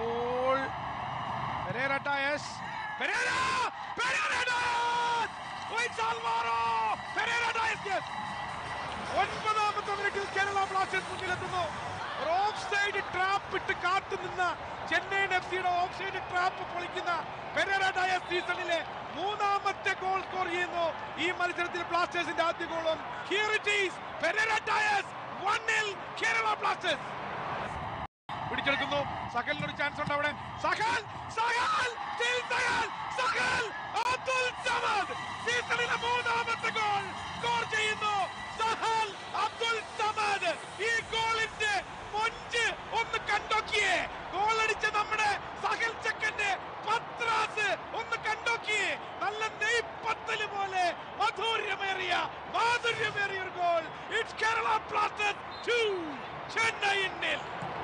അപ്പോൾ Pereyra Diaz Pereyra Pereyra Diaz Wait, Alvaro! Pereyra Diaz yes. ഒൻപതാമത്തെ മിനിറ്റിൽ Kerala Blasters മുന്നിലെത്തുന്നു ഒരു ഓഫ് സൈഡ് ട്രാപ്പ് ഇട്ട് കാത്തു നിന്ന ചെന്നൈയിൻ എഫ് സിയുടെ ഓഫ് സൈഡ് ട്രാപ്പ് പൊളിക്കുന്ന പെരേര ഡയസ് സീസണിലെ മൂന്നാമത്തെ ഗോൾ സ്കോർ ചെയ്യുന്നു ഈ മത്സരത്തിൽ ബ്ലാസ്റ്റേഴ്സിന്റെ ആദ്യ ഗോളും here it is Pereyra Diaz 1-0 Kerala Blasters പിടിച്ചെടുക്കുന്നു സഹലിന് ഒരു ചാൻസ് ഉണ്ട് അവിടെ സഹൽ സഹൽ still സഹൽ സഹൽ അബ്ദുൽ സമദ് സീസണിലെ മൂന്നാമത്തെ ഗോൾ സ്കോർ ചെയ്യുന്നു സഹൽ അബ്ദുൽ സമദ് ഈ ഗോളിന്റെ മൊഞ്ച് ഒന്ന് കണ്ടോക്കിയേ ഗോൾ അടിച്ച നമ്മുടെ സഹൽ ചക്കന്റെ പത്രാസ് ഒന്ന് കണ്ടോക്കിയേ നല്ല നെയ്പത്തല് പോലെ മധുര്യമേറിയ മാധുര്യമേറിയ ഒരു goal it's Kerala Blasters 2 Chennai nil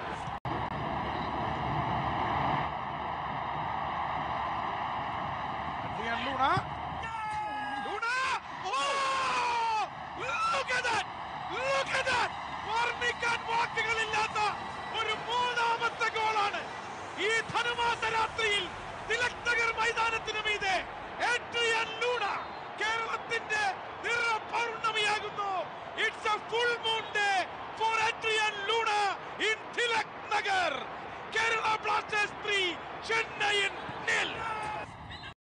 Adrian Luna. Luna! Oh! Look at that! Look at that! വർണ്ണിക്കാൻ വാക്കുകളില്ലാത്ത ഒരു മൂന്നാമത്തെ ഗോളാണ് ഈ ധനുമാസ രാത്രിയിൽ തിലക് നഗർ മൈതാനത്തിന് മീതെ ഏഡ്രിയൻ ലൂണ കേരളത്തിന്റെ നിറ പൗർണമിയാകുന്നു it's a full moon day for Adrian Luna in Tilak Nagar Kerala Blasters 3 Chennaiyin nil